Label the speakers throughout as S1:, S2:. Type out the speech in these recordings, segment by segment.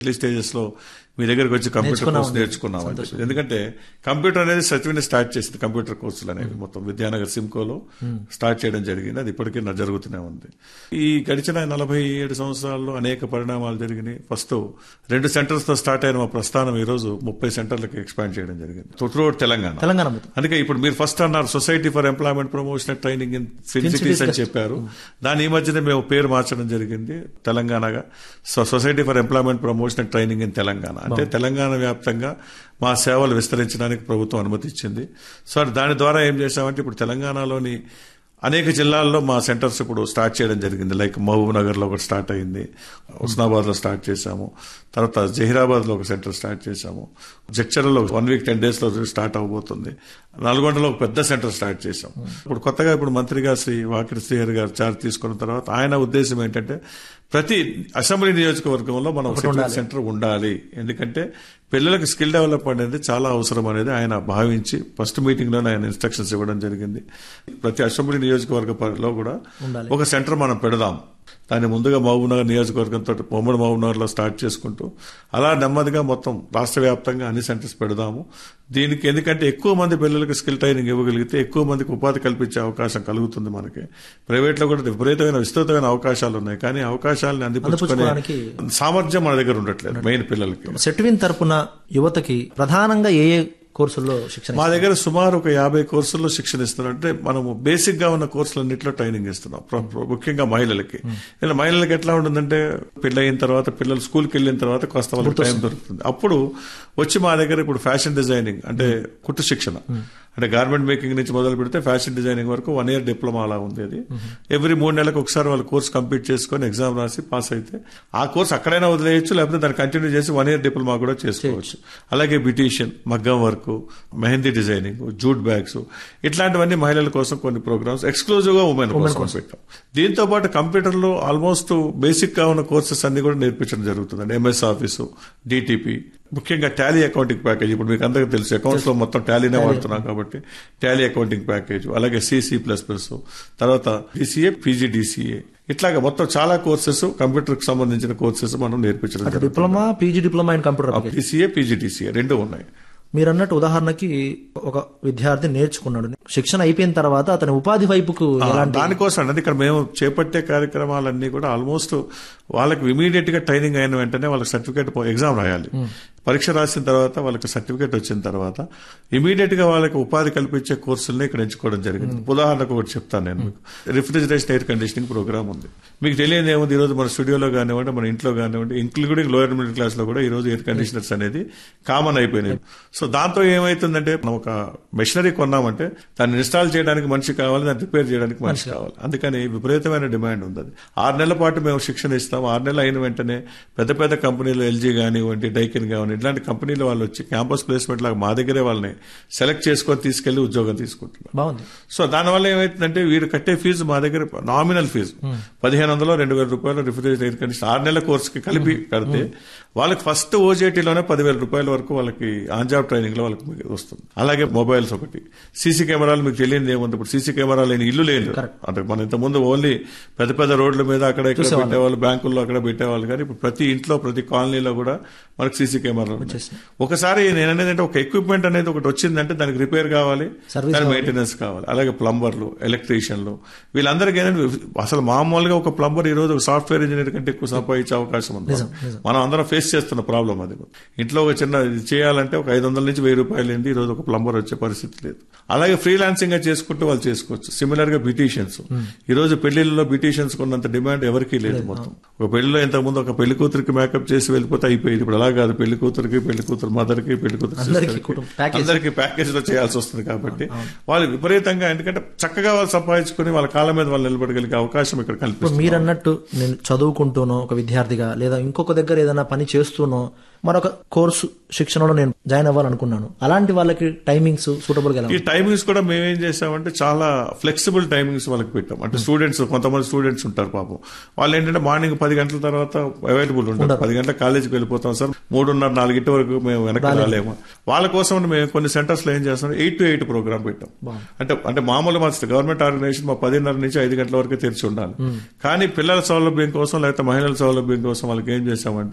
S1: Early stages లో మీ దగ్గరకు వచ్చి కంప్యూటర్
S2: నేర్చుకున్నాం.
S1: కోర్స్ నేర్చుకున్నాం అని చెప్పి. ఎందుకంటే కంప్యూటర్ అనేది సచివిని స్టార్ట్ చేసింది కంప్యూటర్ కోర్సులు అనేవి మొత్తం విద్యానగర్ సిమ్కోలో స్టార్ట్ చేయడం జరిగింది అది ఇప్పటికీ నా జరుగుతూనే ఉంది ఈ గడిచిన నలభై ఏడు సంవత్సరాల్లో అనేక పరిణామాలు జరిగినాయి ఫస్ట్ రెండు సెంటర్స్ తో స్టార్ట్ అయిన మా ప్రస్థానం ఈ రోజు ముప్పై సెంటర్లకు ఎక్స్పాండ్ చేయడం జరిగింది త్రూఅవుట్ తెలంగాణ
S2: తెలంగాణ మొత్తం
S1: అందుకే ఇప్పుడు మీరు ఫస్ట్ అన్నారు society for employment promotion and training in fin
S2: Fin
S1: cities అని
S2: Cities
S1: చెప్పారు దాని ఈ మధ్యనే మేము పేరు మార్చడం జరిగింది తెలంగాణగా so society for employment promotion and training in Telangana అంటే తెలంగాణ వ్యాప్తంగా మా సేవలు విస్తరించడానికి ప్రభుత్వం అనుమతి ఇచ్చింది సో దాని ద్వారా ఏం చేశామంటే ఇప్పుడు తెలంగాణలోని అనేక జిల్లాల్లో మా సెంటర్స్ ఇప్పుడు స్టార్ట్ చేయడం జరిగింది లైక్ మహబూబ్ నగర్ లో ఒకటి స్టార్ట్ అయింది హుస్నాబాద్ లో స్టార్ట్ చేశాము తర్వాత జహీరాబాద్ లో ఒక సెంటర్ స్టార్ట్ చేశాము జడ్చర్లలో వన్ వీక్ టెన్ డేస్ లో స్టార్ట్ అవబోతుంది నల్గొండలో ఒక పెద్ద సెంటర్ స్టార్ట్ చేశాం ఇప్పుడు కొత్తగా ఇప్పుడు మంత్రిగా శ్రీ వాకిటి శ్రీహరి గారు చార్జ్ తీసుకున్న తర్వాత ఆయన ఉద్దేశం ఏంటంటే ప్రతి అసెంబ్లీ నియోజకవర్గంలో మనం సెటిల్ సెంటర్ ఉండాలి ఎందుకంటే పిల్లలకు స్కిల్ డెవలప్మెంట్ అనేది చాలా అవసరం అనేది ఆయన భావించి ఫస్ట్ మీటింగ్ లోనే ఆయన ఇన్స్ట్రక్షన్స్ ఇవ్వడం జరిగింది ప్రతి అసెంబ్లీ నియోజకవర్గ పరిధిలో కూడా
S2: ఉండాలి.
S1: ఒక సెంటర్ మనం పెడదాం దాన్ని ముందుగా మహబూబ్నగర్ నియోజకవర్గంతో ఉమ్మడి మహబూబ్నగర్ లో స్టార్ట్ చేసుకుంటూ అలా నెమ్మదిగా మొత్తం రాష్ట్ర వ్యాప్తంగా అన్ని సెంటర్స్ పెడదాము దీనికి ఎందుకంటే ఎక్కువ మంది పిల్లలకు స్కిల్ ట్రైనింగ్ ఇవ్వగలిగితే ఎక్కువ మందికి ఉపాధి కల్పించే అవకాశం కలుగుతుంది మనకి ప్రైవేట్ లో కూడా విపరీతమైన విస్తృతమైన అవకాశాలు ఉన్నాయి కానీ అవకాశాలను అందిపుచ్చుకునే
S2: అందిపుచ్చుకోవడానికి
S1: సామర్థ్యం మన దగ్గర ఉండట్లేదు మెయిన్ పిల్లలకి
S2: సెట్విన్ తరపున యువతకి ప్రధానంగా ఏ ఏ కోర్సుల్లో శిక్షణ
S1: మా దగ్గర సుమారు ఒక యాభై కోర్సుల్లో శిక్షణ ఇస్తున్నాం అంటే మనము బేసిక్ గా ఉన్న కోర్సులన్నింటిలో ట్రైనింగ్ ఇస్తున్నాం ప్ర- ప్ర- ముఖ్యంగా మహిళలకి ఇలా మహిళలకి ఎట్లా ఉంటుందంటే పెళ్ళి అయిన తర్వాత పిల్లలు స్కూల్కి వెళ్ళిన తర్వాత కాస్త వాళ్ళకి టైం దొరుకుతుంది అప్పుడు వచ్చి మా దగ్గర ఇప్పుడు ఫ్యాషన్ డిజైనింగ్ అంటే కుట్టు శిక్షణ అంటే గార్మెంట్ మేకింగ్ నుంచి మొదలు పెడితే ఫ్యాషన్ డిజైనింగ్ వరకు వన్ ఇయర్ డిప్లొమా అలా ఉంది అది ఎవ్రీ మూడు నెలలకు ఒకసారి వాళ్ళు కోర్స్ కంప్లీట్ చేసుకొని ఎగ్జామ్ రాసి పాస్ అయితే ఆ కోర్స్ అక్కడైనా వదిలేయచ్చు లేకపోతే దాన్ని కంటిన్యూ చేసి వన్ ఇయర్ డిప్లొమా కూడా చేసుకోవచ్చు అలాగే బ్యూటీషియన్ మగ్గం work mehndi designing jute bags ఇట్లాంటివన్నీ మహిళల కోసం కొన్ని ప్రోగ్రామ్స్ ఎక్స్క్లూజివ్ గా ఉమెన్ కోసం పెట్టాం దీంతో పాటు కంప్యూటర్ లో ఆల్మోస్ట్ బేసిక్ గా ఉన్న కోర్సెస్ అన్ని కూడా నేర్పించడం జరుగుతుంది ఎంఎస్ ఆఫీసు డిటిపి ముఖ్యంగా టాలీ అకౌంటింగ్ ప్యాకేజ్ ఇప్పుడు మీకు అందరికీ తెలుసు అకౌంట్స్ లో మొత్తం టాలీనే వాడుతున్నాం కాబట్టి టాలీ అకౌంటింగ్ ప్యాకేజ్ అలాగే సిసి ప్లస్ ప్లస్ తర్వాత డిసిఏ పీజీడిసిఏ ఇట్లాగా మొత్తం చాలా కోర్సెస్ కంప్యూటర్ కి సంబంధించిన కోర్సెస్ మనం నేర్పించడం జరుగుతుంది
S2: diploma PG diploma in computer application
S1: DCA PGDCA రెండు ఉన్నాయి
S2: మీరు అన్నట్టు ఉదాహరణకి ఒక విద్యార్థి నేర్చుకున్నాడు శిక్షణ అయిపోయిన తర్వాత అతని ఉపాధి వైపుకు ఎలాంటి
S1: దానికోసం అంటే ఇక్కడ మేము చేపట్టే కార్యక్రమాలన్నీ కూడా ఆల్మోస్ట్ వాళ్ళకి ఇమీడియట్ గా ట్రైనింగ్ అయిన వెంటనే వాళ్ళకి సర్టిఫికేట్ ఎగ్జామ్ రాయాలి పరీక్ష రాసిన తర్వాత వాళ్ళకి సర్టిఫికేట్ వచ్చిన తర్వాత ఇమీడియట్ గా వాళ్ళకి ఉపాధి కల్పించే కోర్సుల్ని ఇక్కడ ఎంచుకోవడం జరిగింది ఉదాహరణకు ఒకటి చెప్తాను నేను మీకు రిఫ్రిజిరేషన్ ఎయిర్ కండిషనింగ్ ప్రోగ్రామ్ ఉంది మీకు తెలియదు ఏముంది ఈ రోజు మన స్టూడియోలో కానివ్వండి మన ఇంట్లో కానివ్వండి ఇంక్లూడింగ్ లోయర్ మిడిల్ క్లాస్ లో కూడా ఈ రోజు ఎయిర్ కండిషనర్స్ అనేది కామన్ అయిపోయినాయి సో దాంతో ఏమైతుందంటే మనం ఒక మెషినరీ కొన్నామంటే దాన్ని ఇన్స్టాల్ చేయడానికి మనిషి కావాలి దాన్ని రిపేర్ చేయడానికి మనిషి కావాలి అందుకని విపరీతమైన డిమాండ్ ఉంది అది ఆరు నెలల పాటు మేము శిక్షణ ఇస్తాం ఆరు నెలలు అయిన వెంటనే పెద్ద పెద్ద కంపెనీలు ఎల్జీ కానివ్వండి డైకిన్ కానివ్వండి ఇట్లాంటి కంపెనీలు వాళ్ళు వచ్చి క్యాంపస్ ప్లేస్మెంట్ లాగా మా దగ్గరే వాళ్ళని సెలెక్ట్ చేసుకొని తీసుకెళ్లి ఉద్యోగం తీసుకుంటున్నారు
S2: బాగుంది
S1: సో దానివల్ల ఏమైతుందంటే వీరు కట్టే ఫీజు మా దగ్గర నామినల్ ఫీజు పదిహేను వందలు రెండు వేల రూపాయలు రిఫ్రిజిరేటర్ ఎయిర్ కండిషన్ ఆరు నెలల కోర్సుకి కలిపి కడితే వాళ్ళకి ఫస్ట్ ఓజేటీలోనే పదివేల రూపాయల వరకు వాళ్ళకి ఆన్ జాబ్ ట్రైనింగ్ లో వాళ్ళకి మీకు వస్తుంది అలాగే మొబైల్స్ ఒకటి సీసీ కెమెరాలు మీకు తెలియదు ఏముంది ఇప్పుడు సీసీ కెమెరా లేని ఇల్లు లేదు అంటే మన ఇంత ముందు ఓన్లీ పెద్ద పెద్ద రోడ్ల మీద అక్కడ ఇక్కడ పెట్టేవాళ్ళు బ్యాంకుల్లో అక్కడ పెట్టేవాళ్ళు కానీ ఇప్పుడు ప్రతి ఇంట్లో ప్రతి కాలనీలో కూడా మనకి సీసీ కెమెరాలు ఉన్నాయి. ఒకసారి నేను అనేది అంటే ఒక ఎక్విప్మెంట్ అనేది ఒకటి వచ్చిందంటే దానికి రిపేర్ కావాలి
S2: Service
S1: దాని మెయింటెనెన్స్ కావాలి అలాగే ప్లంబర్లు ఎలక్ట్రీషియన్లు వీళ్ళందరికీ ఏంటంటే అసలు మామూలుగా ఒక ప్లంబర్ ఈ రోజు ఒక సాఫ్ట్వేర్ ఇంజనీర్ కంటే ఎక్కువ సంపాదించే అవకాశం ఉంది మనం అందరం ఫేస్ చేస్తున్న ప్రాబ్లం అది ఇంట్లో ఒక చిన్న ఇది చేయాలంటే ఒక ఐదు వందల నుంచి వెయ్యి రూపాయలు ఏంటి ఈ రోజు ఒక ప్లంబర్ వచ్చే పరిస్థితి లేదు అలాగే ఫ్రీలాన్సింగ్ గా చేసుకుంటూ వాళ్ళు చేసుకోవచ్చు సిమిలర్ గా బ్యూటీషియన్స్ ఈ రోజు పెళ్లిళ్ళలో బ్యూటీషియన్స్ ఉన్నంత డిమాండ్ ఎవరికీ లేదు మొత్తం ఒక పెళ్లిలో ఇంత ముందు ఒక పెళ్లి కూతురికి మేకప్ చేసి వెళ్ళిపోతే అయిపోయింది ఇప్పుడు అలా కాదు పెళ్లి కూతురికి పెళ్లి కూతురు మదర్ కి పెళ్లి కూతురు
S2: అందరికీ
S1: sister కి,
S2: కుటుంబ- package.
S1: అందరికీ ప్యాకేజ్ లో చేయాల్సి వస్తుంది కాబట్టి వాళ్ళు విపరీతంగా ఎందుకంటే చక్కగా వాళ్ళు సంపాదించుకుని వాళ్ళ కాళ్ళ మీద వాళ్ళు నిలబడగలిగే అవకాశం ఇక్కడ
S2: ఇప్పుడు
S1: కల్పిస్తుంది
S2: మీరు అన్నట్టు నేను చదువుకుంటూనో ఒక విద్యార్థిగా లేదా ఇంకొక దగ్గర ఏదైనా పని చేస్తూనో మరొక కోర్సు శిక్షణలో నేను జాయిన్ అవ్వాలనుకున్నాను అలాంటి వాళ్ళకి టైమింగ్స్ సూటబుల్ గా ఎలా
S1: ఈ టైమింగ్స్ కూడా మేము ఏం చేసామంటే చాలా ఫ్లెక్సిబుల్ టైమింగ్స్ వాళ్ళకి పెట్టాం అంటే స్టూడెంట్స్ కొంతమంది స్టూడెంట్స్ ఉంటారు పాపం వాళ్ళు ఏంటంటే మార్నింగ్ పది గంటల తర్వాత అవైలబుల్ ఉంటారు పది గంటల కాలేజీకి వెళ్ళిపోతాం సార్ మూడున్నర నాలుగింటి వరకు మేము వెనక్కి రాలేము వాళ్ళ కోసం మేము కొన్ని సెంటర్స్ లో ఏం చేస్తాం ఎయిట్ టు ఎయిట్ ప్రోగ్రామ్ పెట్టాం అంటే అంటే మామూలు మా గవర్నమెంట్ ఆర్గనైజేషన్ మా పదిన్నర నుంచి ఐదు గంటల వరకు తెరిచి ఉండాలి కానీ పిల్లల సౌలభ్యం కోసం లేకపోతే మహిళల సౌలభ్యం కోసం వాళ్ళకి ఏం చేసామంటే కొన్ని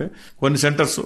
S1: కొన్ని సెంటర్స్